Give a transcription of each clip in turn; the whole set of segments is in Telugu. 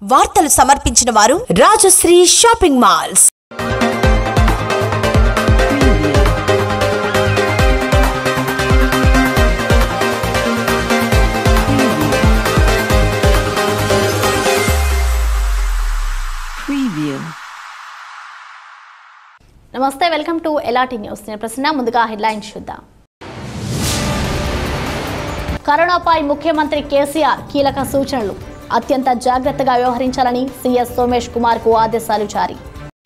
వార్తలు సమర్పించిన వారు రాజశ్రీ షాపింగ్ మాల్స్ Preview. నమస్తే వెల్కమ్ టు ఎలాటి న్యూస్ నేను ప్రసన్న ముందుగా హెడ్లైన్స్ చూద్దాం కరోనాపై ముఖ్యమంత్రి కేసీఆర్ కీలక సూచనలు అత్యంత జాగ్రత్తగా వ్యవహరించాలని సీఎస్ సోమేష్ కుమార్ కు ఆదేశాలు జారీ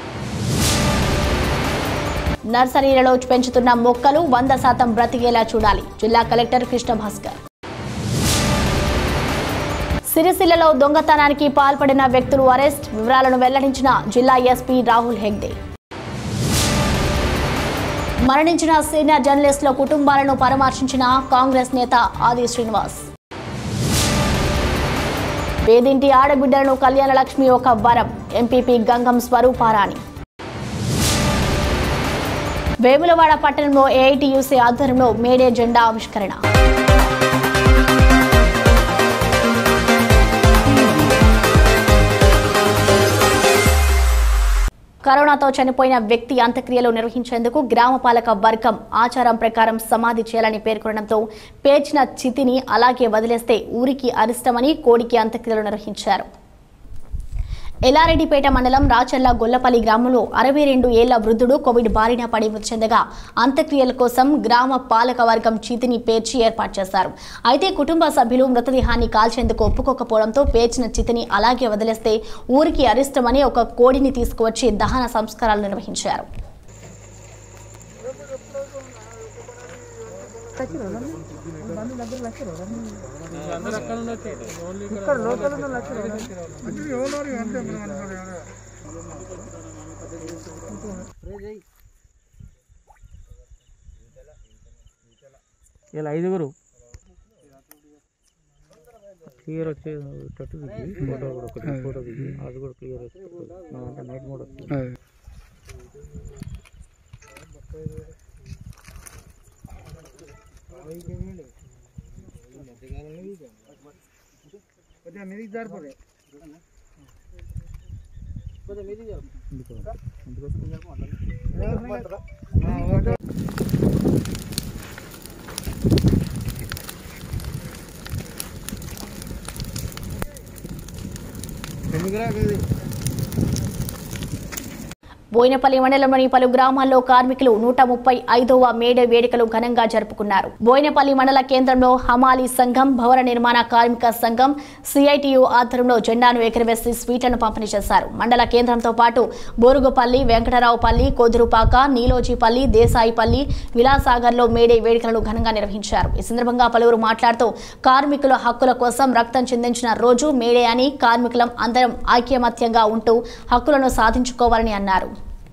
నర్సరీలలో పెంచుతున్న మొక్కలు వంద శాతం బ్రతికేలా చూడాలి జిల్లా కలెక్టర్ కృష్ణ భాస్కర్ సిరిసిల్లలో దొంగతనానికి పాల్పడిన వ్యక్తులు అరెస్ట్ వివరాలను వెల్లడించిన జిల్లా ఎస్పీ రాహుల్ హెగ్డే మరణించిన సీనియర్ జర్నలిస్టుల కుటుంబాలను పరామర్శించిన కాంగ్రెస్ నేత ఆది శ్రీనివాస్ పేదింటి ఆడబిడ్డలను కళ్యాణ లక్ష్మి ఒక వరం ఎంపీపీ గంగం స్వరూపారాణి వేములవాడ పట్టణంలో ఏఐటీయూసీ ఆధ్వర్యంలో మేడే జెండా ఆవిష్కరణ కరోనాతో చనిపోయిన వ్యక్తి అంత్యక్రియలు నిర్వహించేందుకు గ్రామపాలక వర్గం ఆచారం ప్రకారం సమాధి చేయాలని పేర్కొనడంతో పేర్చిన చితిని అలాగే వదిలేస్తే ఊరికి అరిష్టమని కోడికి అంత్యక్రియలు నిర్వహించారు ఎల్లారెడ్డిపేట మండలం రాచర్ల గొల్లపల్లి గ్రామంలో అరవై రెండు ఏళ్ల వృద్ధుడు కోవిడ్ బారిన పడి మృతి చెందగా అంత్యక్రియల కోసం గ్రామ పాలక వర్గం చీతిని పేర్చి ఏర్పాటు చేశారు అయితే కుటుంబ సభ్యులు మృతదేహాన్ని కాల్చేందుకు ఒప్పుకోకపోవడంతో పేర్చిన చితిని అలాగే వదిలేస్తే ఊరికి అరిష్టమని ఒక కోడిని తీసుకువచ్చి దహన సంస్కారాలు నిర్వహించారు ఇలా ఐదుగురు క్లియర్ వచ్చేటట్టు దిగి ఫోటో కూడా ఒకటి ఫోటో దిగి అది కూడా క్లియర్ వచ్చేటట్టు అంటే నైట్ మోడ్ వస్తుంది బోయినపల్లి మండలంలోని పలు గ్రామాల్లో కార్మికులు నూట ముప్పై ఐదవ మేడే వేడుకలు ఘనంగా జరుపుకున్నారు బోయినపల్లి మండల కేంద్రంలో హమాలీ సంఘం భవన నిర్మాణ కార్మిక సంఘం సిఐటియు ఆధ్వర్యంలో జెండాను ఎగురవేసి స్వీట్లను పంపిణీ చేశారు మండల కేంద్రంతో పాటు బోరుగుపల్లి వెంకటరావుపల్లి కొదురుపాక నీలోజీపల్లి దేశాయిపల్లి విలాసాగర్లో మేడే వేడుకలను ఘనంగా నిర్వహించారు ఈ సందర్భంగా పలువురు మాట్లాడుతూ కార్మికుల హక్కుల కోసం రక్తం చిందించిన రోజు మేడే అని కార్మికులం అందరం ఐక్యమత్యంగా ఉంటూ హక్కులను సాధించుకోవాలని అన్నారు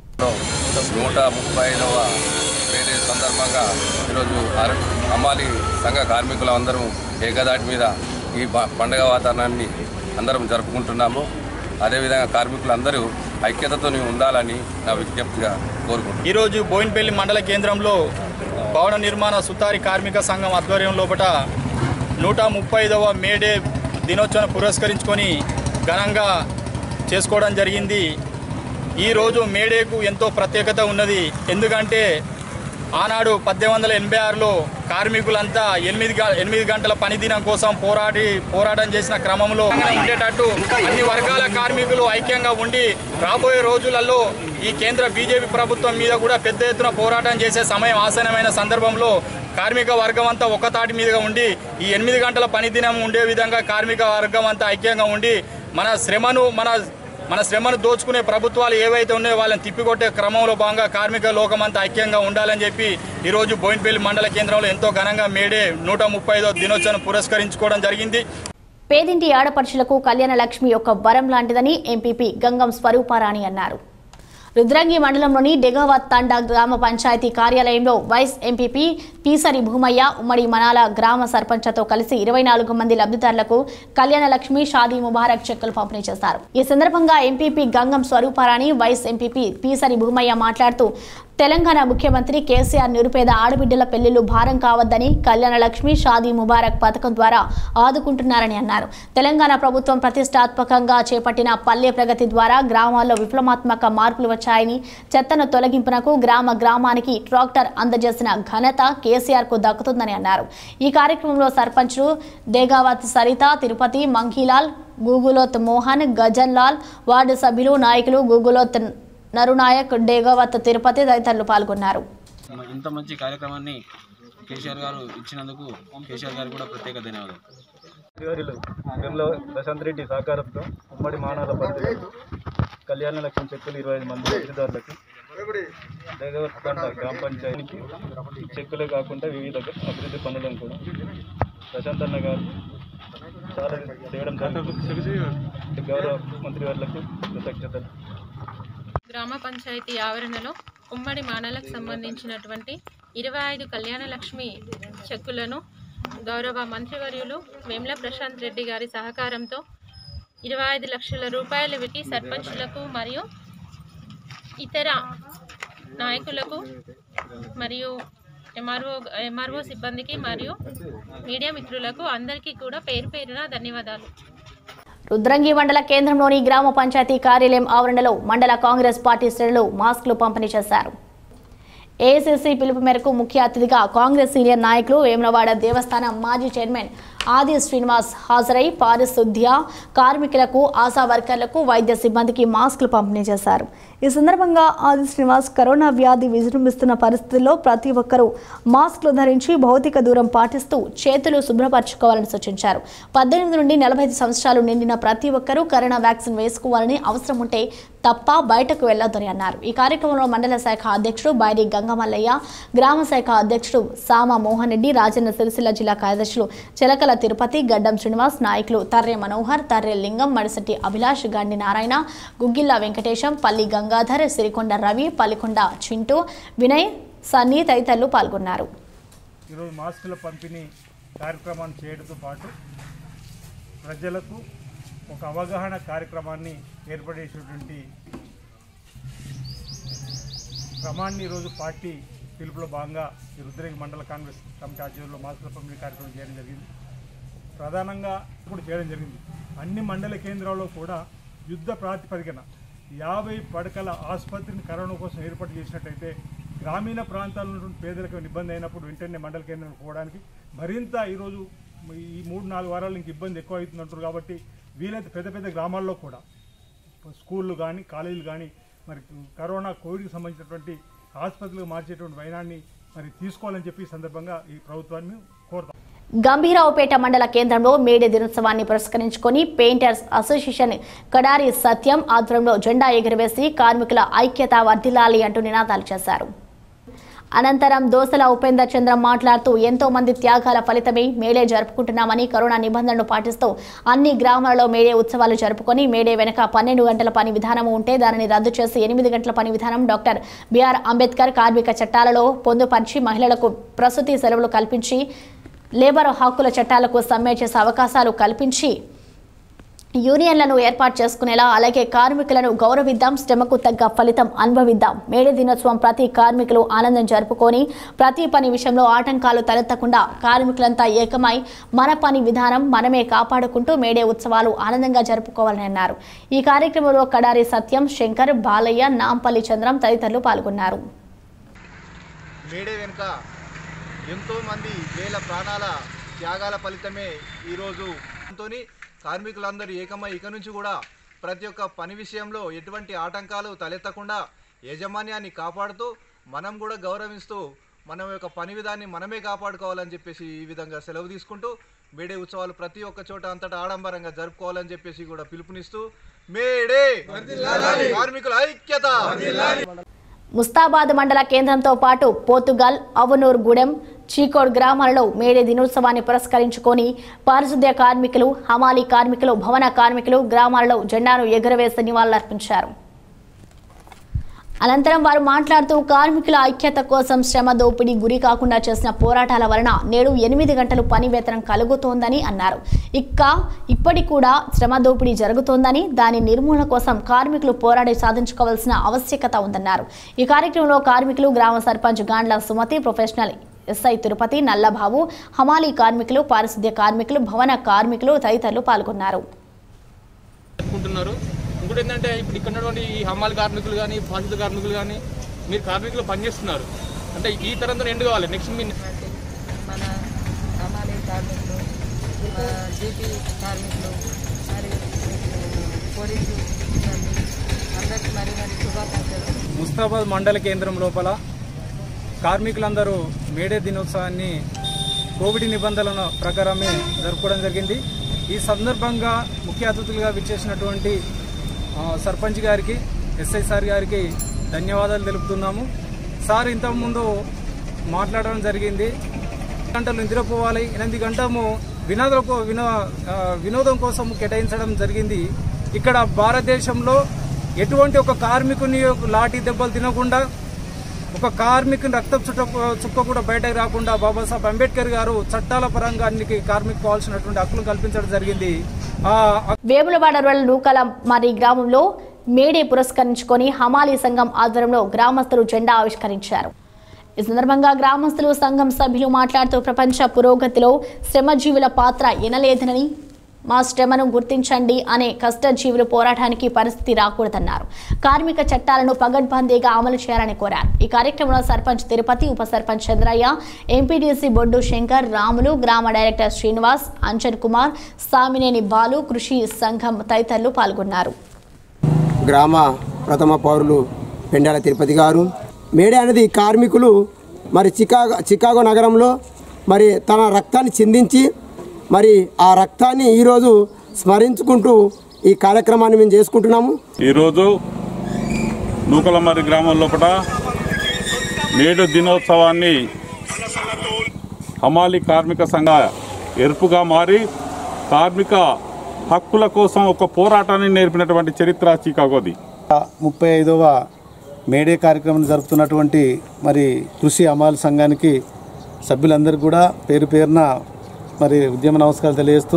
నూట ముప్పై ఐదవ వేరే సందర్భంగా ఈరోజు అర- అమ్మాలి సంఘ కార్మికులు అందరం ఏకదాటి మీద ఈ ప- పండగ వాతావరణాన్ని అందరం జరుపుకుంటున్నాము అదేవిధంగా కార్మికులందరూ ఐక్యతతో ఉండాలని నా విజ్ఞప్తిగా కోరుకుంటున్నాను ఈరోజు బోయిన్పల్లి మండల కేంద్రంలో భవన నిర్మాణ సుతారి కార్మిక సంఘం ఆధ్వర్యం లోపల నూట ముప్పై ఐదవ మేడే దినోత్సవం పురస్కరించుకొని ఘనంగా చేసుకోవడం జరిగింది ఈరోజు మేడేకు ఎంతో ప్రత్యేకత ఉన్నది ఎందుకంటే ఆనాడు పద్దెనిమిది వందల ఎనభై ఆరులో కార్మికులంతా ఎనిమిది గ- ఎనిమిది గంటల పని దినం కోసం పోరాడి పోరాటం చేసిన క్రమంలో ఉండేటట్టు అన్ని వర్గాల కార్మికులు ఐక్యంగా ఉండి రాబోయే రోజులలో ఈ కేంద్ర బీజేపీ ప్రభుత్వం మీద కూడా పెద్ద ఎత్తున పోరాటం చేసే సమయం ఆసనమైన సందర్భంలో కార్మిక వర్గం అంతా ఒక తాటి మీదుగా ఉండి ఈ ఎనిమిది గంటల పని దినం ఉండే విధంగా కార్మిక వర్గం అంతా ఐక్యంగా ఉండి మన శ్రమను మన మన శ్రమను దోచుకునే ప్రభుత్వాలు ఏవైతే ఉన్నాయో వాళ్ళని తిప్పికొట్టే క్రమంలో భాగంగా కార్మిక లోకం అంతా ఐక్యంగా ఉండాలని చెప్పి ఈరోజు బోయిన్పల్లి మండల కేంద్రంలో ఎంతో ఘనంగా మేడే నూట ముప్పై ఐదో దినోత్సవం పురస్కరించుకోవడం జరిగింది పేదింటి ఆడపడుచులకు కళ్యాణ లక్ష్మి యొక్క వరం లాంటిదని ఎంపీపీ గంగం స్వరూపారాణి అన్నారు రుద్రంగి మండలంలోని డెగావత్ తండా గ్రామ పంచాయతీ కార్యాలయంలో వైస్ ఎంపీపీ పీసరి భూమయ్య ఉమ్మడి మనాల గ్రామ సర్పంచ్లతో కలిసి ఇరవై నాలుగు మంది లబ్ధిదారులకు కళ్యాణ లక్ష్మి షాదీ ముబారక్ చెక్కులు పంపిణీ చేశారు ఈ సందర్భంగా MPP Gangam Swaruparani vice MPP Peesari Bhoomaiah మాట్లాడుతూ తెలంగాణ ముఖ్యమంత్రి కేసీఆర్ నిరుపేద ఆడబిడ్డల పెళ్లిళ్లు భారం కావద్దని కళ్యాణ లక్ష్మి షాదీ ముబారక్ పథకం ద్వారా ఆదుకుంటున్నారని అన్నారు తెలంగాణ ప్రభుత్వం ప్రతిష్టాత్మకంగా చేపట్టిన పల్లె ప్రగతి ద్వారా గ్రామాల్లో విప్లవాత్మక మార్పులు వచ్చాయని చెత్తను తొలగింపునకు గ్రామ గ్రామానికి ట్రాక్టర్ అందజేసిన ఘనత కేసీఆర్ కు దక్కుతుందని అన్నారు ఈ కార్యక్రమంలో సర్పంచ్లు దేగావత్ సరిత తిరుపతి మంఘీలాల్ గూగులోత్ మోహన్ గజన్ లాల్ వార్డు సభ్యులు నాయకులు గూగులోత్ నరునాయక్ డేగావత్ తిరుపతి తదితరులు పాల్గొన్నారు ఇంత మంచి కార్యక్రమాన్ని కేసీఆర్ గారు ఇచ్చినందుకు కేసీఆర్ గారు కూడా ప్రత్యేక ధన్యవాదాలు మంత్రివర్యులు గంలో ప్రశాంత్ రెడ్డి సహకారంతో ఉమ్మడి మానవుల పరిధిలో కళ్యాణ లక్ష్మి చెక్కులు ఇరవై ఐదు మంది లబ్ధిదారులకు దేగవత్కంట గ్రామ పంచాయతీకి చెక్కులే కాకుండా వివిధ అభివృద్ధి పనులను కూడా ప్రశాంత్ అన్న గారు చాలా చేయడం జరిగింది గౌరవ మంత్రివర్యులకు కృతజ్ఞతలు గ్రామ పంచాయతీ ఆవరణలో ఉమ్మడి మానలకు సంబంధించినటువంటి ఇరవై ఐదు కళ్యాణ లక్ష్మి చెక్కులను గౌరవ మంత్రివర్యులు వేముల ప్రశాంత్ రెడ్డి గారి సహకారంతో ఇరవై ఐదు లక్షల రూపాయలు పెట్టి సర్పంచులకు మరియు ఇతర నాయకులకు మరియు ఎంఆర్ఓ ఎంఆర్ఓ సిబ్బందికి మరియు మీడియా మిత్రులకు అందరికీ కూడా పేరు పేరున ధన్యవాదాలు రుద్రంగి మండల కేంద్రంలోని గ్రామ పంచాయతీ కార్యాలయం ఆవరణలో మండల కాంగ్రెస్ పార్టీ శ్రేణులు మాస్కులు పంపిణీ చేశారు ఏఐసిసి పిలుపు మేరకు ముఖ్య అతిథిగా కాంగ్రెస్ సీనియర్ నాయకులు వేములవాడ దేవస్థానం మాజీ చైర్మన్ ఆది శ్రీనివాస్ హాజరై పారిశుద్ధ్య కార్మికులకు ఆశా వర్కర్లకు వైద్య సిబ్బందికి మాస్కులు పంపిణీ చేశారు ఈ సందర్భంగా ఆది శ్రీనివాస్ కరోనా వ్యాధి విజృంభిస్తున్న పరిస్థితుల్లో ప్రతి ఒక్కరూ మాస్కులు ధరించి భౌతిక దూరం పాటిస్తూ చేతులు శుభ్రపరచుకోవాలని సూచించారు పద్దెనిమిది నుండి నలభై ఐదు సంవత్సరాలు నిండిన ప్రతి ఒక్కరూ కరోనా వ్యాక్సిన్ వేసుకోవాలని అవసరం ఉంటే తప్ప బయటకు వెళ్లొద్దని అన్నారు ఈ కార్యక్రమంలో మండల శాఖ అధ్యక్షుడు బైరి గంగమల్లయ్య గ్రామ శాఖ అధ్యక్షుడు సామ మోహన్ రెడ్డి రాజన్న సిరిసిల్ల జిల్లా కార్యదర్శులు చిలకల తిరుపతి గడ్డం శ్రీనివాస్ నాయకులు తర్రె మనోహర్ తర్రె లింగం మడిశెట్టి అభిలాష్ గండి నారాయణ గుగ్గిల్ల వెంకటేశం పల్లి గంగాధర్ సిరికొండ రవి పల్లికొండ చింటూ వినయ్ సన్నీ తదితరులు పాల్గొన్నారు ఈరోజు మాస్కుల పంపిణీ కార్యక్రమాన్ని చేయడంతో పాటు ప్రజలకు ఒక అవగాహన కార్యక్రమాన్ని ఏర్పడేసినటువంటి క్రమాన్ని ఈరోజు పార్టీ పిలుపులో భాగంగా ఈ రుద్రంగి మండల కాంగ్రెస్ కమిటీ ఆధ్వర్యంలో మాస్కుల పంపిణీ కార్యక్రమం చేయడం జరిగింది ప్రధానంగా ఇప్పుడు చేయడం జరిగింది అన్ని మండల కేంద్రాల్లో కూడా యుద్ధ ప్రాతిపదికన యాభై పడకల ఆసుపత్రిని కరోనా కోసం ఏర్పాటు చేసినట్టయితే గ్రామీణ ప్రాంతాల్లో ఉన్నటువంటి పేదలకు ఇబ్బంది అయినప్పుడు వెంటనే మండల కేంద్రం పోవడానికి మరింత ఈరోజు ఈ మూడు నాలుగు వారాలు ఇంక ఇబ్బంది ఎక్కువ అవుతుందంటారు కాబట్టి వీలైతే పెద్ద పెద్ద గ్రామాల్లో కూడా స్కూళ్ళు కానీ కాలేజీలు కానీ మరి కరోనా కోవిడ్కి సంబంధించినటువంటి ఆసుపత్రులకు మార్చేటువంటి వైనాన్ని మరి తీసుకోవాలని చెప్పి ఈ సందర్భంగా ఈ ప్రభుత్వాన్ని కోరుతాం గంభీరావుపేట మండల కేంద్రంలో మేడే దినోత్సవాన్ని పురస్కరించుకొని పెయింటర్స్ అసోసియేషన్ కడారి సత్యం ఆధ్వర్యంలో జెండా ఎగురవేసి కార్మికుల ఐక్యత వర్ధిల్లాలి అంటూ నినాదాలు చేశారు అనంతరం దోసల ఉపేందర్ చంద్ర మాట్లాడుతూ ఎంతో మంది త్యాగాల ఫలితమే మేడే జరుపుకుంటున్నామని కరోనా నిబంధనలు పాటిస్తూ అన్ని గ్రామాలలో మేడే ఉత్సవాలు జరుపుకొని మేడే వెనుక పన్నెండు గంటల పని విధానం ఉంటే దానిని రద్దు చేసి ఎనిమిది గంటల పని విధానం డాక్టర్ బిఆర్ అంబేద్కర్ కార్మిక చట్టాలలో పొందుపరిచి మహిళలకు ప్రసూతి సెలవులు కల్పించి లేబర్ హక్కుల చట్టాలకు సమ్మె చేసే అవకాశాలు కల్పించి యూనియన్లను ఏర్పాటు చేసుకునేలా అలాగే కార్మికులను గౌరవిద్దాం శ్రమకు తగ్గ ఫలితం అనుభవిద్దాం మేడే దినోత్సవం ప్రతి కార్మికులు ఆనందం జరుపుకొని ప్రతి పని విషయంలో ఆటంకాలు తలెత్తకుండా కార్మికులంతా ఏకమై మన పని విధానం మనమే కాపాడుకుంటూ మేడే ఉత్సవాలు ఆనందంగా జరుపుకోవాలని అన్నారు ఈ కార్యక్రమంలో కడారి సత్యం శంకర్ బాలయ్య నాంపల్లి చంద్రం తదితరులు పాల్గొన్నారు మేడే వెనుక ఎంతోమంది వేల ప్రాణాల త్యాగాల ఫలితమే ఈరోజు తోని కార్మికులందరూ ఏకమై ఇక నుంచి కూడా ప్రతి ఒక్క పని విషయంలో ఎటువంటి ఆటంకాలు తలెత్తకుండా యాజమాన్యాన్ని కాపాడుతూ మనం కూడా గౌరవిస్తూ మన యొక్క పని విధాన్ని మనమే కాపాడుకోవాలని చెప్పేసి ఈ విధంగా సెలవు తీసుకుంటూ మేడే ఉత్సవాలు ప్రతి ఒక్క చోట అంతటా ఆడంబరంగా జరుపుకోవాలని చెప్పేసి కూడా పిలుపునిస్తూ మేడే కార్మికుల ఐక్యత ముస్తాబాద్ మండల కేంద్రంతో పాటు పోతుగల్ అవనూర్ గూడెం చీకోడ్ గ్రామాలలో మేడే దినోత్సవాన్ని పురస్కరించుకొని పారిశుద్ధ్య కార్మికులు హమాలీ కార్మికులు భవన కార్మికులు గ్రామాలలో జెండాను ఎగురవేసి నివాళులర్పించారు అనంతరం వారు మాట్లాడుతూ కార్మికుల ఐక్యత కోసం శ్రమ దోపిడీ గురి కాకుండా చేసిన పోరాటాల వలన నేడు ఎనిమిది గంటలు పని వేతనం కలుగుతోందని అన్నారు ఇక్క ఇప్పటి కూడా శ్రమ దోపిడీ జరుగుతోందని దాని నిర్మూలన కోసం కార్మికులు పోరాడి సాధించుకోవాల్సిన ఆవశ్యకత ఉందన్నారు ఈ కార్యక్రమంలో కార్మికులు గ్రామ సర్పంచ్ గాండ్ల సుమతి ప్రొఫెషనల్ ఎస్ఐ తిరుపతి నల్లబాబు హమాలీ కార్మికులు పారిశుద్ధ్య కార్మికులు భవన కార్మికులు తదితరులు పాల్గొన్నారు చెప్పుకుంటున్నారు ఇంకోటి ఏంటంటే ఇప్పుడు ఇక్కడ ఉన్నటువంటి ఈ హమ్మాలి కార్మికులు కానీ బాధిత కార్మికులు కానీ మీరు కార్మికులు పనిచేస్తున్నారు అంటే ఈ తరంతో ఎండు కావాలి నెక్స్ట్ మీ మన హమాలీ కార్మికులు మన జీపీ కార్మికులు మరియు పోలీసు సిబ్బంది అందరికీ మరి మరి శుభాకాంక్షలు ముస్తాబాద్ మండల కేంద్రం లోపల కార్మికులందరూ మేడే దినోత్సవాన్ని కోవిడ్ నిబంధనల ప్రకారమే జరుపుకోవడం జరిగింది ఈ సందర్భంగా ముఖ్య అతిథులుగా విచ్చేసినటువంటి ఆ, సర్పంచ్ గారికి ఎస్ఐ సార్ గారికి ధన్యవాదాలు తెలుపుతున్నాము సార్ ఇంతకుముందు మాట్లాడడం జరిగింది గంటలు నిద్రపోవాలి ఎనిమిది గంటము వినోద వినో ఆ, వినోదం కోసం కేటాయించడం జరిగింది ఇక్కడ భారతదేశంలో ఎటువంటి ఒక కార్మికుని యొక్క లాఠీ దెబ్బలు తినకుండా ఒక కార్మికుని రక్త చుట్ట చుక్క కూడా బయటకు రాకుండా బాబాసాహెబ్ అంబేద్కర్ గారు చట్టాల పరంగా అన్ని కార్మికు కావాల్సినటువంటి హక్కులు కల్పించడం జరిగింది ఆ వేములవాడ రోడ్ల నూకల మరి గ్రామంలో మేడే పురస్కరించుకొని హమాలీ సంఘం ఆధ్వర్యంలో గ్రామస్తులు జెండా ఆవిష్కరించారు ఈ సందర్భంగా గ్రామస్తులు సంఘం సభ్యులు మాట్లాడుతూ ప్రపంచ పురోగతిలో శ్రమజీవుల పాత్ర ఎనలేదనని మా శ్రమను గుర్తించండి అనే కష్టజీవుల పోరాటానికి పరిస్థితి రాకూడదన్నారు కార్మిక చట్టాలను పగడ్బందీగా అమలు చేయాలని కోరారు ఈ కార్యక్రమంలో సర్పంచ్ తిరుపతి ఉప సర్పంచ్ చంద్రయ్య ఎంపీడీసీ బొడ్డు శంకర్ రాములు గ్రామ డైరెక్టర్ శ్రీనివాస్ అంజన్ కుమార్ సామినేని బాలు కృషి సంఘం తదితరులు పాల్గొన్నారు గ్రామ ప్రథమ పౌరులు పెండాల తిరుపతి గారు మేడే అనేది కార్మికులు మరి చికాగో చికాగో నగరంలో మరి తన రక్తాన్ని చిందించి మరి ఆ రక్తాన్ని ఈరోజు స్మరించుకుంటూ ఈ కార్యక్రమాన్ని మేము చేసుకుంటున్నాము ఈరోజు నూకలమర్రి గ్రామం లోపల నేడు దినోత్సవాన్ని హమాలి కార్మిక సంఘ ఎరుపుగా మారి కార్మిక హక్కుల కోసం ఒక పోరాటాన్ని నేర్పినటువంటి చరిత్ర చికాగోది ముప్పై ఐదవ మేడే కార్యక్రమం జరుపుతున్నటువంటి మరి కృషి అమాల్ సంఘానికి సభ్యులందరికీ కూడా పేరు పేరున మరి ఉద్యమ నమస్కారాలు తెలియజేస్తూ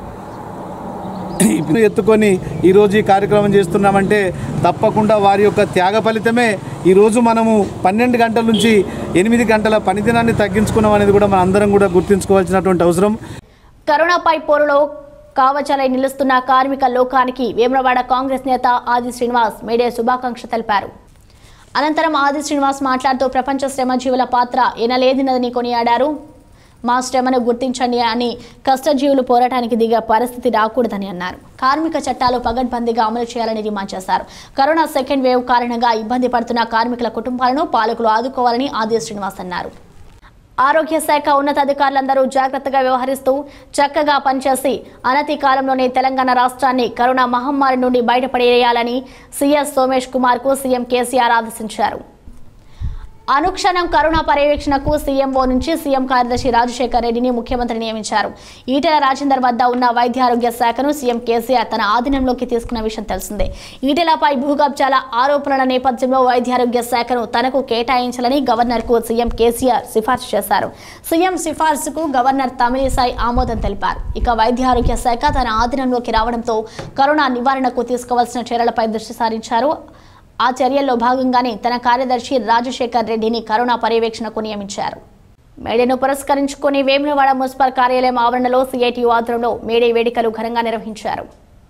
ఇప్పుడు ఎత్తుకొని ఈరోజు ఈ కార్యక్రమం చేస్తున్నామంటే తప్పకుండా వారి యొక్క త్యాగ ఫలితమే ఈరోజు మనము పన్నెండు గంటల నుంచి ఎనిమిది గంటల పనిదినాన్ని తగ్గించుకున్నాం అనేది కూడా మన అందరం కూడా గుర్తుంచుకోవాల్సినటువంటి అవసరం కరోనాపై పోరులో కావచలై నిలుస్తున్న కార్మిక లోకానికి వేములవాడ కాంగ్రెస్ నేత ఆది శ్రీనివాస్ మేడే శుభాకాంక్ష తెలిపారు అనంతరం ఆది శ్రీనివాస్ మాట్లాడుతూ ప్రపంచ శ్రమజీవుల పాత్ర ఎనలేదినదని కొనియాడారు మా శ్రమను గుర్తించండి అని కష్టజీవులు పోరాటానికి దిగే పరిస్థితి రాకూడదని అన్నారు కార్మిక చట్టాలు పగడ్బందీగా అమలు చేయాలని డిమాండ్ చేశారు కరోనా సెకండ్ వేవ్ కారణంగా ఇబ్బంది పడుతున్న కార్మికుల కుటుంబాలను పాలకులు ఆదుకోవాలని ఆది శ్రీనివాస్ అన్నారు ఆరోగ్య శాఖ ఉన్నతాధికారులందరూ జాగ్రత్తగా వ్యవహరిస్తూ చక్కగా పనిచేసి అనతి కాలంలోనే తెలంగాణ రాష్ట్రాన్ని కరోనా మహమ్మారి నుండి బయటపడేయాలని సీఎస్ సోమేష్ కుమార్ కు సీఎం కేసీఆర్ ఆదేశించారు అనుక్షణం కరోనా పర్యవేక్షణకు సీఎంఓ నుంచి సీఎం కార్యదర్శి రాజశేఖర్ రెడ్డిని ముఖ్యమంత్రి నియమించారు ఈటెల రాజేందర్ వద్ద ఉన్న వైద్య ఆరోగ్య శాఖను సీఎం కేసీఆర్ తన ఆధీనంలోకి తీసుకున్న విషయం తెలిసిందే ఈటెలపై భూకబ్జాల ఆరోపణల నేపథ్యంలో వైద్య ఆరోగ్య శాఖను తనకు కేటాయించాలని గవర్నర్కు సీఎం కేసీఆర్ సిఫార్సు చేశారు సీఎం సిఫార్సుకు గవర్నర్ తమిళిసాయి ఆమోదం తెలిపారు ఇక వైద్య ఆరోగ్య శాఖ తన ఆధీనంలోకి రావడంతో కరోనా నివారణకు తీసుకోవాల్సిన చర్యలపై దృష్టి సారించారు ఆ చర్యల్లో భాగంగానే తన కార్యదర్శి రాజశేఖర్ రెడ్డిని కరోనా పర్యవేక్షణకు నియమించారు మేడేను పురస్కరించుకుని వేములవాడ మున్సిపల్ కార్యాలయం ఆవరణలో సిఐటియు ఆధ్వర్యంలో మేడే వేడుకలు ఘనంగా నిర్వహించారు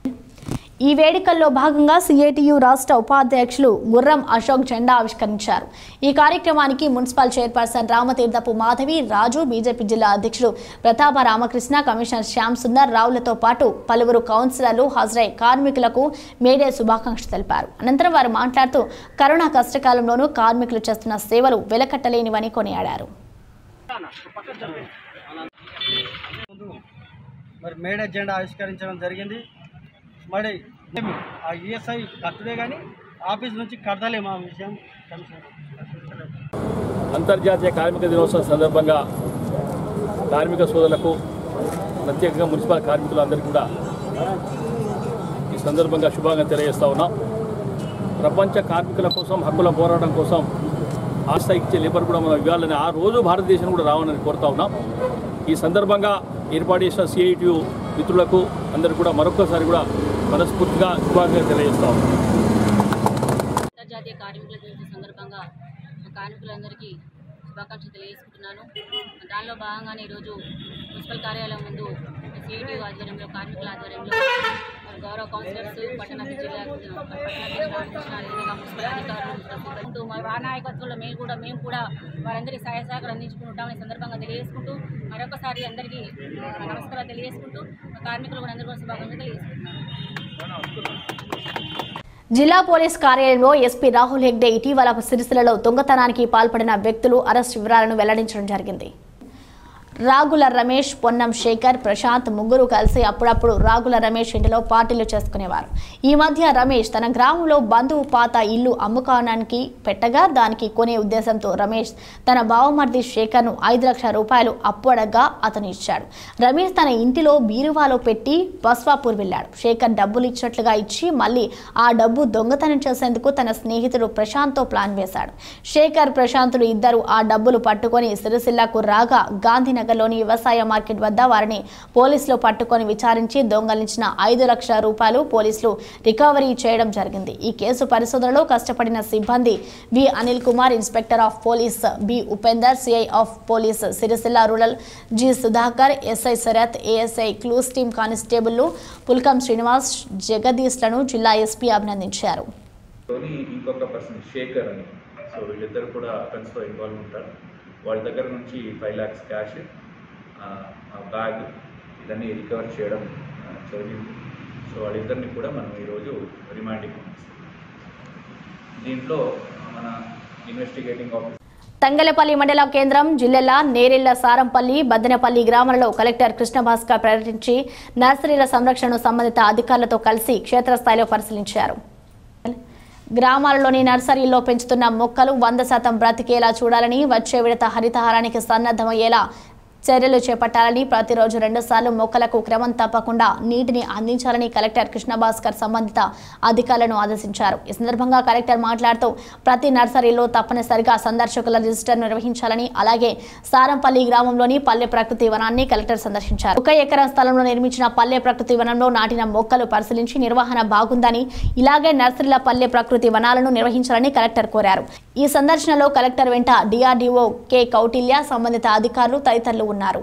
ఈ వేడుకల్లో భాగంగా సిఐటియు రాష్ట్ర ఉపాధ్యక్షులు గుర్రం అశోక్ జెండా ఆవిష్కరించారు ఈ కార్యక్రమానికి municipal chairperson Ramatheerthapu Madhavi Raju BJP జిల్లా అధ్యక్షుడు ప్రతాప రామకృష్ణ కమిషనర్ శ్యామ్ సుందర్ రావులతో పాటు పలువురు కౌన్సిలర్లు హాజరై కార్మికులకు మేడే శుభాకాంక్షలు తెలిపారు అనంతరం వారు మాట్లాడుతూ కరోనా కష్టకాలంలోనూ కార్మికులు చేస్తున్న సేవలు వెలకట్టలేనివని కొనియాడారు మరి మేడే జెండా ఆవిష్కరించడం జరిగింది మరి ఆ ఈఎస్ఐ కట్టుడే కానీ ఆఫీస్ నుంచి కడతలేము ఆ విషయం అంతర్జాతీయ కార్మిక దినోత్సవం సందర్భంగా కార్మిక సోదరులకు ప్రత్యేకంగా మున్సిపల్ కార్మికులందరికీ కూడా ఈ సందర్భంగా శుభంగా తెలియజేస్తా ఉన్నాం ప్రపంచ కార్మికుల కోసం హక్కుల పోరాటం కోసం ఆస్థ ఇచ్చే లేబర్ కూడా మనం ఇవ్వాలని ఆ రోజు భారతదేశం కూడా రావాలని కోరుతా ఉన్నాం ఈ సందర్భంగా ఏర్పాటు చేసిన సిఐటియు మిత్రులకు అందరికీ కూడా మరొకసారి కూడా మనస్ఫూర్తిగా శుభాకాంక్షలు తెలియజేస్తా ఉన్నాం అంతర్జాతీయ కార్మికుల దినోత్సవం సందర్భంగా మా కార్మికులందరికీ శుభాకాంక్షలు తెలియజేసుకుంటున్నాను దానిలో భాగంగానే ఈరోజు మున్సిపల్ కార్యాలయం ముందు సిఐటి ఆధ్వర్యంలో కార్మికుల ఆధ్వర్యంలో మరి గౌరవ కౌన్సిలర్స్ పట్టణ జిల్లా పట్టణ అదేవిధంగా మున్సిపల్ అధికారులు ఉంటూ మరి వారి నాయకత్వంలో మేము కూడా మేము కూడా వారందరికీ సహాయ సహకారం అందించుకుంటామని ఈ సందర్భంగా తెలియజేసుకుంటూ మరొకసారి అందరికీ నమస్కారాలు తెలియజేసుకుంటూ మా కార్మికులు కూడా అందరూ కూడా శుభాకాంక్షలు తెలియజేసుకుంటున్నాను జిల్లా పోలీస్ కార్యాలయంలో ఎస్పీ రాహుల్ హెగ్డే ఇటీవల సిరిసిల్లలో దొంగతనానికి పాల్పడిన వ్యక్తులు అరెస్ట్ వివరాలను వెల్లడించడం జరిగింది రాగుల రమేష్ పొన్నం శేఖర్ ప్రశాంత్ ముగ్గురు కలిసి అప్పుడప్పుడు రాగుల రమేష్ ఇంటిలో పార్టీలు చేసుకునేవారు ఈ మధ్య రమేష్ తన గ్రామంలో బంధువు పాత ఇల్లు అమ్ముకోవడానికి పెట్టగా దానికి కొనే ఉద్దేశంతో రమేష్ తన బావమర్ది శేఖర్ను ఐదు లక్షల రూపాయలు అప్పడగా అతను ఇచ్చాడు రమేష్ తన ఇంటిలో బీరువాలో పెట్టి బస్వాపూర్ వెళ్ళాడు శేఖర్ డబ్బులు ఇచ్చినట్లుగా ఇచ్చి మళ్ళీ ఆ డబ్బు దొంగతనం చేసేందుకు తన స్నేహితుడు ప్రశాంత్తో ప్లాన్ వేశాడు శేఖర్ ప్రశాంతులు ఇద్దరు ఆ డబ్బులు పట్టుకొని సిరిసిల్లకు రాగా గాంధీనగర్లోని వ్యవసాయ మార్కెట్ వద్ద వారిని పోలీసులు పట్టుకొని విచారించి దొంగలించిన ఐదు లక్షల రూపాయలు పోలీసులు రికవరీ చేయడం జరిగింది ఈ కేసు పరిశోధనలో కష్టపడిన సిబ్బంది V Anil Kumar inspector of police B Upender CI of police Sircilla rural G Sudhakar SI Sharath ASI clues team constable Pulkam Srinivas జగదీష్లను జిల్లా ఎస్పీ అభినందించారు లోని ఇంకొక పర్సన్ శేఖర్ అని సో వీళ్ళిద్దరు కూడా అఫెన్స్లో ఇన్వాల్వ్ ఉంటారు వాళ్ళ దగ్గర నుంచి ఫైవ్ ల్యాక్స్ క్యాష్ బ్యాగ్ ఇవన్నీ రికవర్ చేయడం ఆ, జరిగింది సో వాళ్ళిద్దరిని కూడా మనం ఈరోజు రిమాండింగ్ పంపిస్తాం దీంట్లో మన ఇన్వెస్టిగేటింగ్ ఆఫీసర్ తంగలపల్లి మండల కేంద్రం జిల్లెల నేరెళ్ల సారంపల్లి బద్దనపల్లి గ్రామాలలో కలెక్టర్ కృష్ణభాస్కర్ పర్యటించి నర్సరీల సంరక్షణను సంబంధిత అధికారులతో కలిసి క్షేత్రస్థాయిలో పరిశీలించారు గ్రామాలలోని నర్సరీల్లో పెంచుతున్న మొక్కలు వంద శాతం బ్రతికేలా చూడాలని వచ్చే విడత హరితహారానికి సన్నద్ధమయ్యేలా చర్యలు చేపట్టాలని ప్రతిరోజు రెండుసార్లు మొక్కలకు క్రమం తప్పకుండా నీటిని అందించాలని కలెక్టర్ కృష్ణభాస్కర్ సంబంధిత అధికారులను ఆదేశించారు ఈ సందర్భంగా కలెక్టర్ మాట్లాడుతూ ప్రతి నర్సరీలో తప్పనిసరిగా సందర్శకుల రిజిస్టర్ నిర్వహించాలని అలాగే సారంపల్లి గ్రామంలోని పల్లె ప్రకృతి వనాన్ని కలెక్టర్ సందర్శించారు ఒక ఎకరం స్థలంలో నిర్మించిన పల్లె ప్రకృతి వనంలో నాటిన మొక్కలు పరిశీలించి నిర్వహణ బాగుందని ఇలాగే నర్సరీల పల్లె ప్రకృతి వనాలను నిర్వహించాలని కలెక్టర్ కోరారు ఈ సందర్శనలో కలెక్టర్ వెంట డిఆర్డీఓ కె కౌటిల్య సంబంధిత అధికారులు తదితరులు ఉన్నారు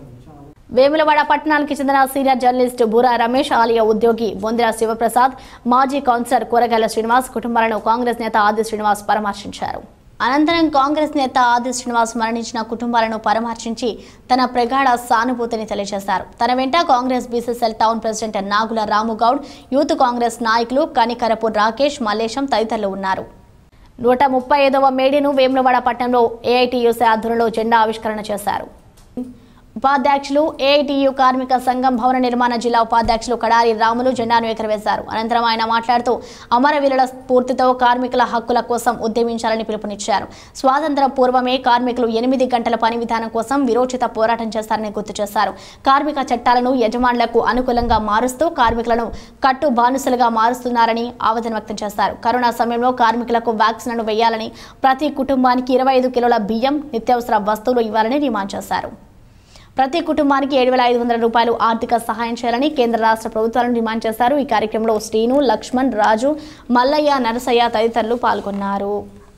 వేములవాడ పట్టణానికి చెందిన సీనియర్ జర్నలిస్ట్ బూరా రమేష్ ఆలయ ఉద్యోగి బొందిరా శివప్రసాద్ మాజీ కౌన్సిలర్ కూరగాయల శ్రీనివాస్ కుటుంబాలను కాంగ్రెస్ నేత ఆది శ్రీనివాస్ పరామర్శించారు అనంతరం కాంగ్రెస్ నేత ఆది శ్రీనివాస్ మరణించిన కుటుంబాలను పరామర్శించి తన ప్రగాఢ సానుభూతిని తెలియజేశారు తన వెంట Congress BCCL town president Nagula Ramugoud youth Congress నాయకులు కనికరపు రాకేష్ మల్లేశం తదితరులు ఉన్నారు నూట ముప్పై ఐదవ మేడీను వేములవాడ పట్టణంలో ఏఐటీయూసీ ఆధ్వర్యంలో జెండా ఆవిష్కరణ చేశారు ఉపాధ్యక్షులు ఏఐటియు కార్మిక సంఘం భవన నిర్మాణ జిల్లా ఉపాధ్యక్షులు కడారి రాములు జెండాను ఎగరవేశారు అనంతరం ఆయన మాట్లాడుతూ అమరవీరుల స్ఫూర్తితో కార్మికుల హక్కుల కోసం ఉద్యమించాలని పిలుపునిచ్చారు స్వాతంత్ర పూర్వమే కార్మికులు ఎనిమిది గంటల పని విధానం కోసం విరోచిత పోరాటం చేస్తారని గుర్తు చేశారు కార్మిక చట్టాలను యజమానులకు అనుకూలంగా మారుస్తూ కార్మికులను కట్టు బానిసలుగా మారుస్తున్నారని ఆవేదన వ్యక్తం చేశారు కరోనా సమయంలో కార్మికులకు వ్యాక్సిన్లను వేయాలని ప్రతి కుటుంబానికి ఇరవై ఐదు కిలోల బియ్యం నిత్యావసర వస్తువులు ఇవ్వాలని డిమాండ్ చేశారు ప్రతి కుటుంబానికి ఏడు వేల ఐదు వందల రూపాయలు ఆర్థిక సహాయం చేయాలని కేంద్ర రాష్ట్ర ప్రభుత్వాలను డిమాండ్ చేశారు ఈ కార్యక్రమంలో శ్రీను లక్ష్మణ్ రాజు మల్లయ్య నరసయ్య తదితరులు పాల్గొన్నారు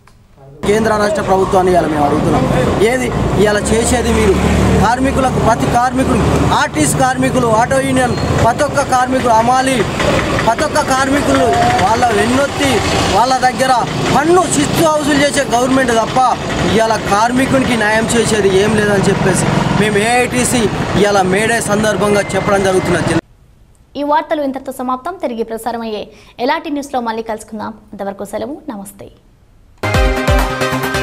కేంద్ర రాష్ట్ర ప్రభుత్వాన్ని ఇవాళ మేము అడుగుతున్నాం ఏది ఇవాళ చేసేది మీరు కార్మికులకు ప్రతి కార్మికుడు ఆర్టీసీ కార్మికులు ఆటో యూనియన్ ప్రతి ఒక్క కార్మికులు అమాలి ప్రతి ఒక్క కార్మికులు వాళ్ళ వెన్నొత్తి వాళ్ళ దగ్గర పన్ను శిస్తు హౌసులు చేసే గవర్నమెంట్ తప్ప ఇవాళ కార్మికునికి న్యాయం చేసేది ఏం లేదని చెప్పేసి మేము ఏఐటీసీ ఇవాళ మేడే సందర్భంగా చెప్పడం జరుగుతున్నది ఈ వార్తలు ఇంతటితో సమాప్తం తిరిగి ప్రసారమయ్యే ఎలాంటి న్యూస్లో మళ్ళీ కలుసుకుందాం అంతవరకు సెలవు నమస్తే